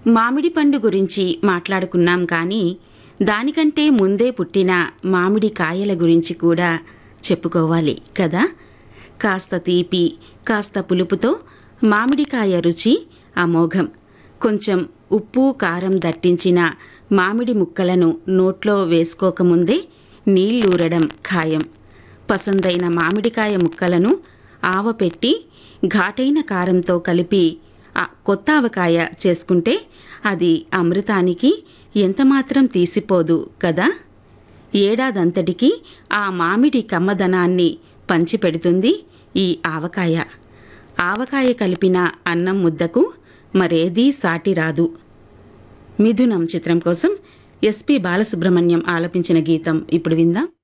మామిడి పండు గురించి మాట్లాడుకున్నాం కానీ దానికంటే ముందే పుట్టిన మామిడి కాయల గురించి కూడా చెప్పుకోవాలి కదా కాస్త తీపి కాస్త పులుపుతో మామిడికాయ రుచి అమోఘం కొంచెం ఉప్పు కారం దట్టించిన మామిడి ముక్కలను నోట్లో వేసుకోకముందే నీళ్లూరడం ఖాయం పసందైన మామిడికాయ ముక్కలను ఆవపెట్టి ఘాటైన కారంతో కలిపి ఆ కొత్త ఆవకాయ చేసుకుంటే అది అమృతానికి ఎంతమాత్రం తీసిపోదు కదా ఏడాదంతటికి ఆ మామిడి కమ్మదనాన్ని పంచిపెడుతుంది ఈ ఆవకాయ ఆవకాయ కలిపిన అన్నం ముద్దకు మరేదీ సాటి రాదు మిథునం చిత్రం కోసం ఎస్పి బాలసుబ్రహ్మణ్యం ఆలపించిన గీతం ఇప్పుడు విందాం